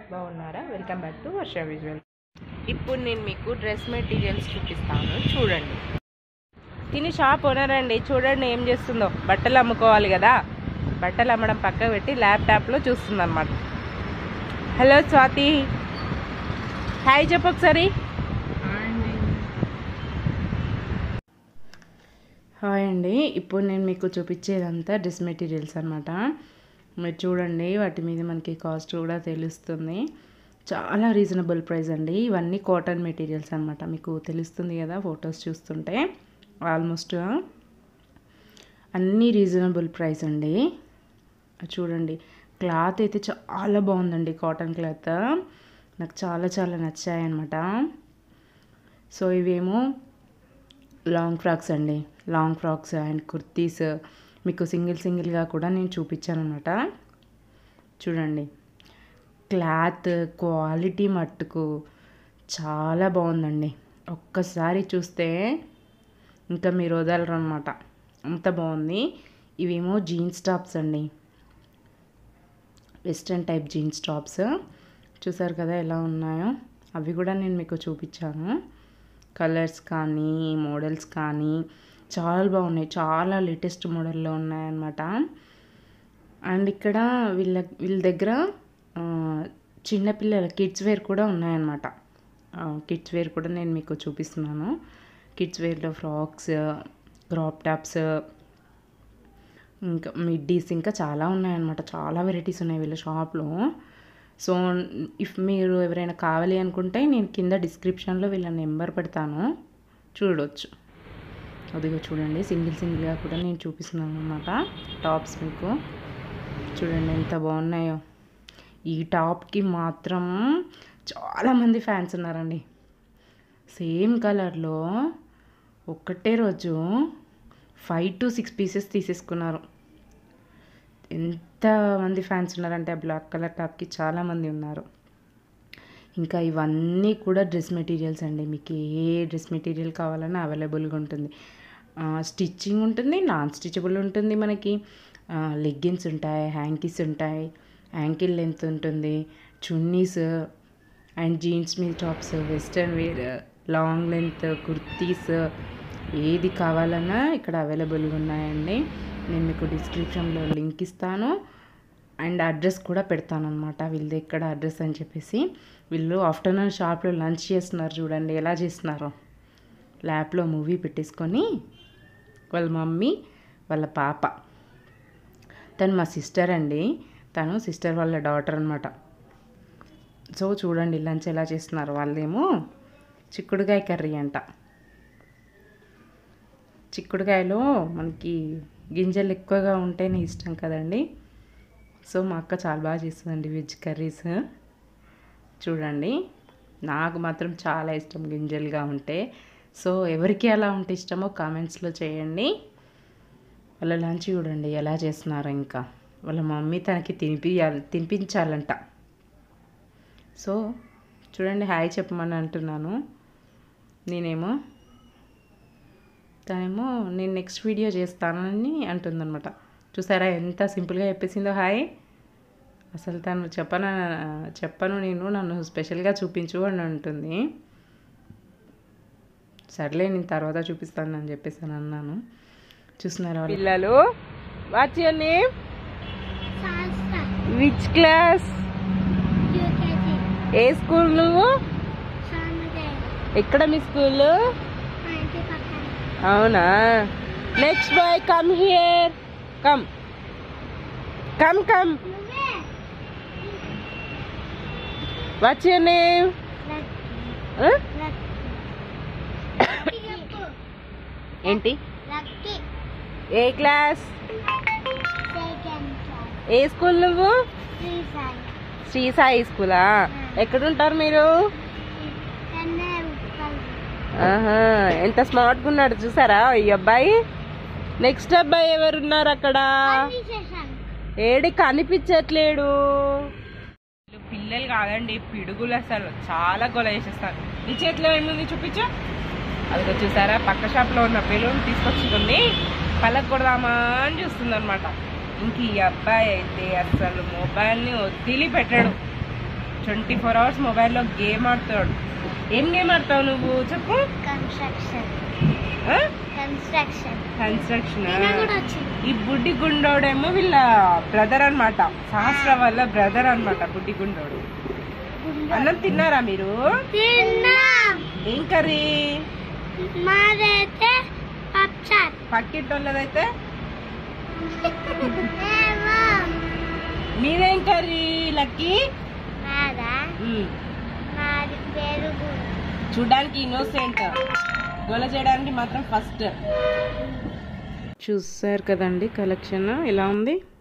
బాగున్నారా welcome back to Varsha visual ఇప్పుడు నేను మీకు డ్రెస్ మెటీరియల్స్ చూపిస్తాను చూడండి తిని షాప్ ఓనర్ అండి చూడండి ఏం చేస్తుందో బట్టలు అమ్ముకోవాలి కదా బట్టలు అమ్మడం పక్క పెట్టి ల్యాప్టాప్లో చూస్తుంది అనమాట హలో స్వాతి హాయ్ చెప్పు ఒకసారి హాయ్ అండి ఇప్పుడు నేను మీకు చూపించేదంతా డ్రెస్ మెటీరియల్స్ అనమాట మీరు చూడండి వాటి మీద మనకి కాస్ట్ కూడా తెలుస్తుంది చాలా రీజనబుల్ ప్రైస్ అండి ఇవన్నీ కాటన్ మెటీరియల్స్ అనమాట మీకు తెలుస్తుంది కదా ఫొటోస్ చూస్తుంటే ఆల్మోస్ట్ అన్నీ రీజనబుల్ ప్రైస్ అండి చూడండి క్లాత్ అయితే చాలా బాగుందండి కాటన్ క్లాత్ నాకు చాలా చాలా నచ్చాయి అనమాట సో ఇవేమో లాంగ్ ఫ్రాక్స్ అండి లాంగ్ ఫ్రాక్స్ అండ్ కుర్తీస్ మీకు సింగిల్ సింగిల్గా కూడా నేను చూపించాను అనమాట చూడండి క్లాత్ క్వాలిటీ మట్టుకు చాలా బాగుందండి ఒక్కసారి చూస్తే ఇంకా మీరు వదలరు అనమాట అంత బాగుంది ఇవేమో జీన్స్ టాప్స్ అండి వెస్ట్రన్ టైప్ జీన్స్ టాప్స్ చూసారు కదా ఎలా ఉన్నాయో అవి కూడా నేను మీకు చూపించాను కలర్స్ కానీ మోడల్స్ కానీ చాలా బాగున్నాయి చాలా లేటెస్ట్ మోడల్లో ఉన్నాయన్నమాట అండ్ ఇక్కడ వీళ్ళ వీళ్ళ దగ్గర ఆ, చిన్నపిల్లల కిడ్స్ వేర్ కూడా ఉన్నాయన్నమాట కిడ్స్ వేర్ కూడా నేను మీకు చూపిస్తున్నాను కిడ్స్ వేర్లో ఫ్రాక్స్ క్రాప్ టాప్స్ ఇంకా మిడ్డీస్ ఇంకా చాలా ఉన్నాయన్నమాట చాలా వెరైటీస్ ఉన్నాయి వీళ్ళ షాప్లో సో ఇఫ్ మీరు ఎవరైనా కావాలి అనుకుంటే నేను కింద డిస్క్రిప్షన్లో వీళ్ళ నెంబర్ పెడతాను చూడవచ్చు అదిగో చూడండి సింగిల్ సింగిల్గా కూడా నేను చూపిస్తున్నాను అనమాట టాప్స్ మీకు చూడండి ఎంత బాగున్నాయో ఈ టాప్కి మాత్రం చాలామంది ఫ్యాన్స్ ఉన్నారండి సేమ్ కలర్లో ఒక్కటే రోజు ఫైవ్ టు సిక్స్ పీసెస్ తీసేసుకున్నారు ఎంతమంది ఫ్యాన్స్ ఉన్నారంటే ఆ బ్లాక్ కలర్ టాప్కి చాలామంది ఉన్నారు ఇంకా ఇవన్నీ కూడా డ్రెస్ మెటీరియల్స్ అండి మీకు ఏ డ్రెస్ మెటీరియల్ కావాలన్నా అవైలబుల్గా ఉంటుంది స్టిచ్చింగ్ ఉంటుంది నాన్ స్టిచబుల్ ఉంటుంది మనకి లెగ్గిన్స్ ఉంటాయి హ్యాంకీస్ ఉంటాయి యాంకిల్ లెంత్ ఉంటుంది చున్నీస్ అండ్ జీన్స్ మీద tops western wear long length kurtis ఏది కావాలన్నా ఇక్కడ అవైలబుల్గా ఉన్నాయండి నేను మీకు డిస్క్రిప్షన్లో లింక్ ఇస్తాను అండ్ అడ్రస్ కూడా పెడతాను అనమాట వీళ్ళది ఎక్కడ అడ్రస్ అని చెప్పేసి వీళ్ళు ఆఫ్టర్నూన్ షాప్లో లంచ్ చేస్తున్నారు చూడండి ఎలా చేస్తున్నారో ల్యాప్లో మూవీ పెట్టేసుకొని వాళ్ళ మమ్మీ వాళ్ళ పాప తను మా సిస్టర్ అండి తను సిస్టర్ వాళ్ళ డాటర్ అనమాట సో చూడండి లంచ్ ఎలా చేస్తున్నారు వాళ్ళేమో చిక్కుడుకాయ కర్రీ అంట చిక్కుడుకాయలో మనకి గింజలు ఎక్కువగా ఉంటేనే ఇష్టం కదండి సో మా అక్క చాలా బాగా చేస్తుందండి వెజ్ కర్రీస్ చూడండి నాకు మాత్రం చాలా ఇష్టం గింజలుగా ఉంటే సో ఎవరికి ఎలా ఉంటే ఇష్టమో కామెంట్స్లో చేయండి వాళ్ళ లంచ్ చూడండి ఎలా చేస్తున్నారో ఇంకా వాళ్ళ మమ్మీ తనకి తినిపించాలి తినిపించాలంట సో చూడండి హాయ్ చెప్పమని అంటున్నాను నేనేమో తనేమో నేను నెక్స్ట్ వీడియో చేస్తానని అంటుందన్నమాట చూసారా ఎంత సింపుల్గా చెప్పేసిందో హాయ్ అసలు తను చెప్పన చెప్పను నేను నన్ను స్పెషల్గా చూపించు అని అంటుంది సర్లే నేను తర్వాత చూపిస్తాను అని చెప్పేసి అని అన్నాను చూస్తున్నారా పిల్లలు watch your name Salsa. Which class UKG. ఏ స్కూల్ నువ్వు Samadhi. ఎక్కడ మీ స్కూల్ Auntie Pakan. అవునా next boy come here come come come Nume. Watch your name Lucky. Lucky. చెప్పు. ఏంటి Lucky. ఏ క్లాస్ Second class. ఏ స్కూల్ నువ్వు Three side. శ్రీ సాయి స్కూలా ఎక్కడుంటారు మీరు Kenne Uppal. ఆహా ఎంత స్మార్ట్గా ఉన్నాడు చూసారా ఈ అబ్బాయి నెక్స్ట్ అబ్బాయి ఎవరున్నారు అక్కడ Only session. ఏడి కనిపించట్లేడు పిల్లలు కాదండి పిడుగులు అసలు చాలా గొల చేసేస్తారు నీ చేతిలో ఏముంది చూపించు అదిగో చూసారా పక్క షాప్లో ఉన్న బెలూన్ తీసుకొచ్చుకుంది పళ్ళకు కొడదామా అని చూస్తుంది అనమాట ఇంక ఈ అబ్బాయి అయితే అసలు మొబైల్ని వదిలి పెట్టాడు ట్వంటీ ఫోర్ అవర్స్ మొబైల్లో గేమ్ ఆడుతాడు ఏం గేమ్ ఆడతావు నువ్వు చెప్పు కన్స్ట్రక్షన్ కన్స్ట్రక్షన్ కన్స్ట్రక్షన్ నిన్న కూడా వచ్చింది ఈ బుడ్డి గుండోడేమో వీళ్ళ బ్రదర్ అన్నమాట సహస్ర వాళ్ళ బ్రదర్ అన్నమాట బుడ్డి గుండోడు అన్నం తిన్నారా మీరు తిన్నాం ఏం కర్రీ మాదైతే పప్చాట్ పక్కింటి వాళ్ళదైతే ఏమో మీదేం కర్రీ లక్కీ మాదా మ్మ్. మాది పెరుగు చూడడానికి ఇన్నోసెంట్ గోల చేయడానికి మాత్రం ఫస్ట్ చూసారు కదండి కలెక్షన్ ఎలా ఉంది